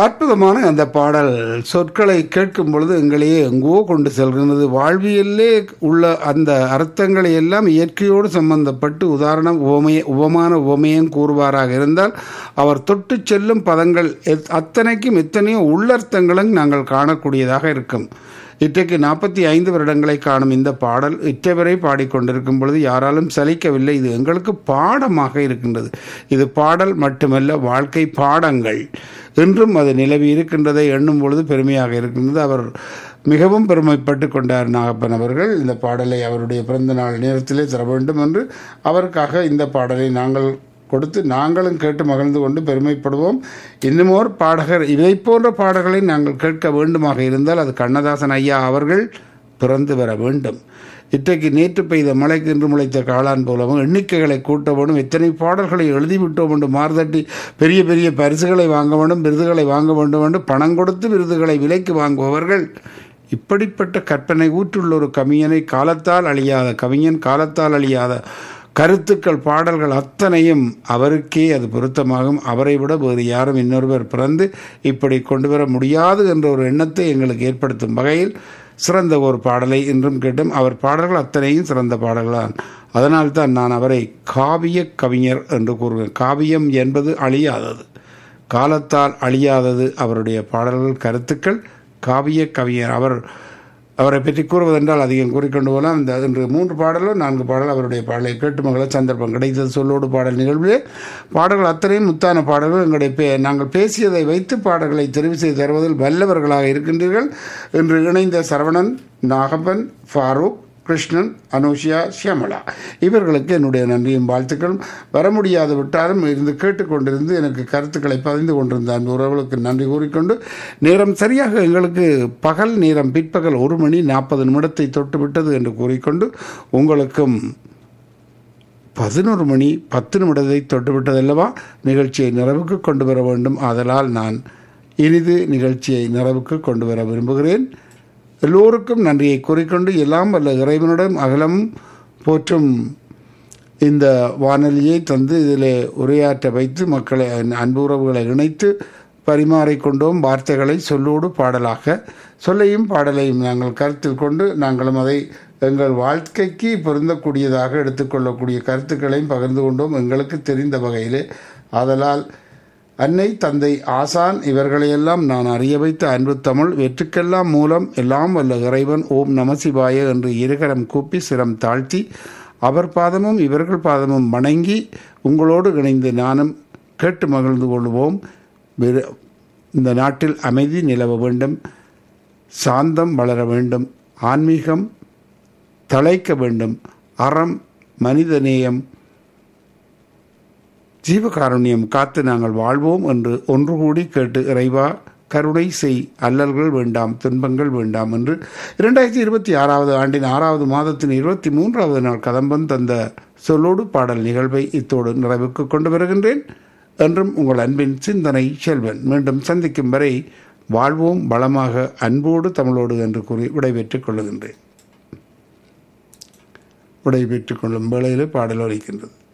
அற்புதமான அந்த பாடல் சொற்களை கேட்கும் பொழுது எங்களையே எங்கோ கொண்டு செல்கிறது வாழ்வியல்லே உள்ள அந்த அர்த்தங்களை எல்லாம் இயற்கையோடு சம்பந்தப்பட்டு உதாரணம் உவமைய உவமான உவமையம் கூறுவாராக இருந்தால் அவர் தொட்டு செல்லும் பதங்கள் எத்- அத்தனைக்கும் எத்தனையோ உள்ளர்த்தங்களும் நாங்கள் காணக்கூடியதாக இருக்கும் இன்றைக்கு நாற்பத்தி ஐந்து வருடங்களை காணும் இந்த பாடல் இற்றைவரை பாடிக்கொண்டிருக்கும் பொழுது யாராலும் சலிக்கவில்லை இது எங்களுக்கு பாடமாக இருக்கின்றது இது பாடல் மட்டுமல்ல வாழ்க்கை பாடங்கள் இன்றும் அது நிலவி இருக்கின்றதை எண்ணும் பொழுது பெருமையாக இருக்கின்றது அவர் மிகவும் பெருமைப்பட்டு கொண்டார் நாகப்பன் அவர்கள் இந்த பாடலை அவருடைய பிறந்த நாள் நேரத்திலே தர வேண்டும் என்று அவருக்காக இந்த பாடலை நாங்கள் கொடுத்து நாங்களும் கேட்டு மகிழ்ந்து கொண்டு பெருமைப்படுவோம் இன்னுமோர் பாடகர் இதை போன்ற பாடல்களை நாங்கள் கேட்க வேண்டுமாக இருந்தால் அது கண்ணதாசன் ஐயா அவர்கள் பிறந்து வர வேண்டும் இன்றைக்கு நேற்று பெய்த மழைக்கு இன்று முளைத்த காளான் போலவும் எண்ணிக்கைகளை கூட்ட வேண்டும் எத்தனை பாடல்களை எழுதிவிட்டோம் என்று மார்தட்டி பெரிய பெரிய பரிசுகளை வாங்க வேண்டும் விருதுகளை வாங்க வேண்டும் என்று பணம் கொடுத்து விருதுகளை விலைக்கு வாங்குபவர்கள் இப்படிப்பட்ட கற்பனை ஊற்றுள்ள ஒரு கவிஞனை காலத்தால் அழியாத கவிஞன் காலத்தால் அழியாத கருத்துக்கள் பாடல்கள் அத்தனையும் அவருக்கே அது பொருத்தமாகும் அவரை விட வேறு யாரும் இன்னொருவர் பிறந்து இப்படி கொண்டு வர முடியாது என்ற ஒரு எண்ணத்தை எங்களுக்கு ஏற்படுத்தும் வகையில் சிறந்த ஒரு பாடலை இன்றும் கேட்டும் அவர் பாடல்கள் அத்தனையும் சிறந்த பாடல்களான் அதனால்தான் நான் அவரை காவிய கவிஞர் என்று கூறுவேன் காவியம் என்பது அழியாதது காலத்தால் அழியாதது அவருடைய பாடல்கள் கருத்துக்கள் காவிய கவிஞர் அவர் அவரை பற்றி கூறுவதென்றால் அதிகம் கூறிக்கொண்டு போகலாம் இந்த இன்று மூன்று பாடலோ நான்கு பாடல் அவருடைய பாடலை கேட்டு மகள சந்தர்ப்பம் கிடைத்தது சொல்லோடு பாடல் நிகழ்விலே பாடல்கள் அத்தனையும் முத்தான பாடல்கள் எங்களுடைய பே நாங்கள் பேசியதை வைத்து பாடல்களை தெரிவு செய்து தருவதில் வல்லவர்களாக இருக்கின்றீர்கள் இன்று இணைந்த சரவணன் நாகப்பன் ஃபாரூக் கிருஷ்ணன் அனுஷியா ஷியாமலா இவர்களுக்கு என்னுடைய நன்றியும் வாழ்த்துக்களும் வர முடியாது விட்டாலும் இருந்து கேட்டுக்கொண்டிருந்து எனக்கு கருத்துக்களை பதிந்து கொண்டிருந்த அந்த உறவுகளுக்கு நன்றி கூறிக்கொண்டு நேரம் சரியாக எங்களுக்கு பகல் நேரம் பிற்பகல் ஒரு மணி நாற்பது நிமிடத்தை தொட்டு விட்டது என்று கூறிக்கொண்டு உங்களுக்கும் பதினோரு மணி பத்து நிமிடத்தை தொட்டுவிட்டதல்லவா நிகழ்ச்சியை நிறைவுக்கு கொண்டு வர வேண்டும் ஆதலால் நான் இனிது நிகழ்ச்சியை நிறைவுக்கு கொண்டு வர விரும்புகிறேன் எல்லோருக்கும் நன்றியை கூறிக்கொண்டு எல்லாம் வல்ல இறைவனுடன் அகலம் போற்றும் இந்த வானொலியை தந்து இதில் உரையாற்ற வைத்து மக்களை அன்பு உறவுகளை இணைத்து பரிமாறிக்கொண்டோம் வார்த்தைகளை சொல்லோடு பாடலாக சொல்லையும் பாடலையும் நாங்கள் கருத்தில் கொண்டு நாங்களும் அதை எங்கள் வாழ்க்கைக்கு பொருந்தக்கூடியதாக எடுத்துக்கொள்ளக்கூடிய கருத்துக்களையும் பகிர்ந்து கொண்டோம் எங்களுக்கு தெரிந்த வகையிலே ஆதலால் அன்னை தந்தை ஆசான் இவர்களையெல்லாம் நான் அறிய வைத்த அன்பு தமிழ் வெற்றுக்கெல்லாம் மூலம் எல்லாம் வல்ல இறைவன் ஓம் நமசிவாய என்று இருகரம் கூப்பி சிரம் தாழ்த்தி அவர் பாதமும் இவர்கள் பாதமும் வணங்கி உங்களோடு இணைந்து நானும் கேட்டு மகிழ்ந்து கொள்வோம் வெறு- இந்த நாட்டில் அமைதி நிலவ வேண்டும் சாந்தம் வளர வேண்டும் ஆன்மீகம் தழைக்க வேண்டும் அறம் மனிதநேயம் ஜீவகாருண்யம் காத்து நாங்கள் வாழ்வோம் என்று ஒன்று கூடி கேட்டு இறைவா கருணை செய் அல்லல்கள் வேண்டாம் துன்பங்கள் வேண்டாம் என்று இரண்டாயிரத்தி இருபத்தி ஆறாவது ஆண்டின் ஆறாவது மாதத்தின் இருபத்தி மூன்றாவது நாள் கதம்பம் தந்த சொல்லோடு பாடல் நிகழ்வை இத்தோடு நிறைவுக்கு கொண்டு வருகின்றேன் என்றும் உங்கள் அன்பின் சிந்தனை செல்வன் மீண்டும் சந்திக்கும் வரை வாழ்வோம் வளமாக அன்போடு தமிழோடு என்று கூறி விடைபெற்றுக் கொள்ளுகின்றேன் விடைபெற்றுக் கொள்ளும் வேளையிலே பாடல் ஒலிக்கின்றது